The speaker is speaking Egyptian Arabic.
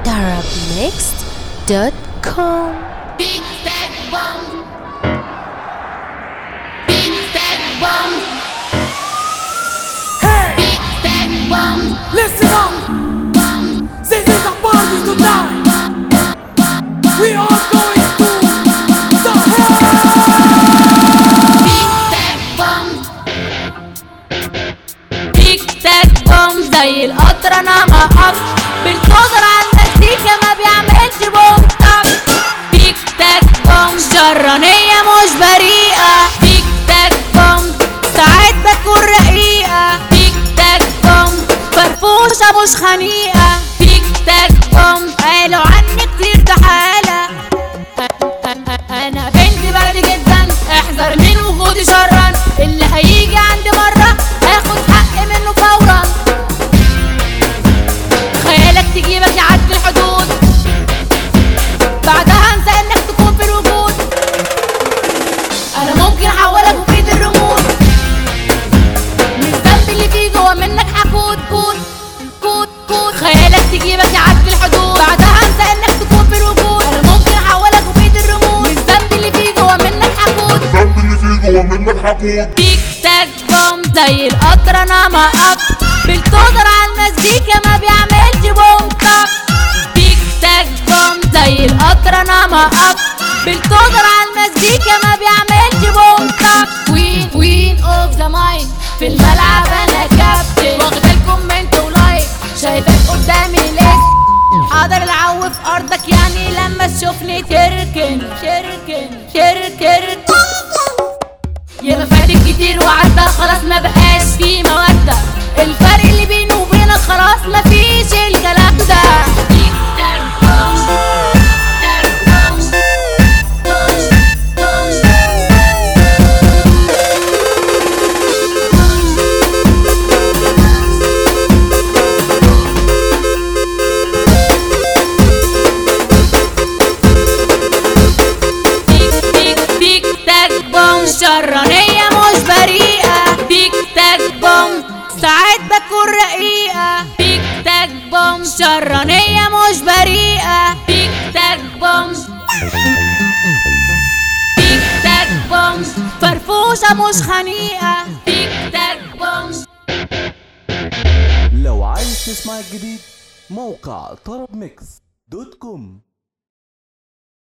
darabmixed.com Big Fat Bum. Big Fat Bum. Hey, Big Fat Bum. listen up. This is a party tonight. We are going to the hell. Big Fat Bum. Big Fat Bum زي القطر انا بقف بالقدر على المزيكا ما بيعملش بوم طق بيك تاك بوم شرانية مش بريئة بيك تاك بوم ساعات بكون رقيقة بيك تاك بوم فرفوشة مش خنيقة بيك تاك بوم قالوا عني كتير ده حالة انا بنت بلدي جدا احذر من وجودي شرا اللي هيجي عندي مرة هاخد حق منه فورا خيالك تجيبك يعدي الحدود بعدها انسى انك تكون في الوجود انا ممكن احولك وبيد الرموز من الذنب اللي فيه جوا منك حقود كود كود كود خيالك تجيبك يعدي الحدود بعدها انسى انك تكون في الوجود انا ممكن احولك وبيد الرموز من الذنب اللي فيه جوا منك حقود الذنب اللي فيه جوا منك حقود بيك تاك بوم زي القطر انا ما اب بالقدر على المزيكا ما بيعملش بوم طق بيك تاك بوم زي القطر انا ما اب بالقدر على المزيكا ما بيعملش بوم طق كوين كوين اوف ذا مايك في الملعب انا كابتن واخد الكومنت ولايك شايفك قدامي لسه حاضر العو في ارضك يعني لما تشوفني تركن تركن تركن ياما فاتك كتير وعدى خلاص ما بقاش في مودة الفرق اللي بيني وبينك خلاص ما فيش الكلام ده بيك بيك تاك بوم شرانية مش بريئة بيك تاك بوم ساعات بكون رقيقة بيك تاك بوم شرانية مش بريئة بيك تاك بوم بيك تاك بوم فرفوشة مش خنيقة بيك تاك بوم لو عايز تسمع الجديد موقع طرب ميكس دوت كوم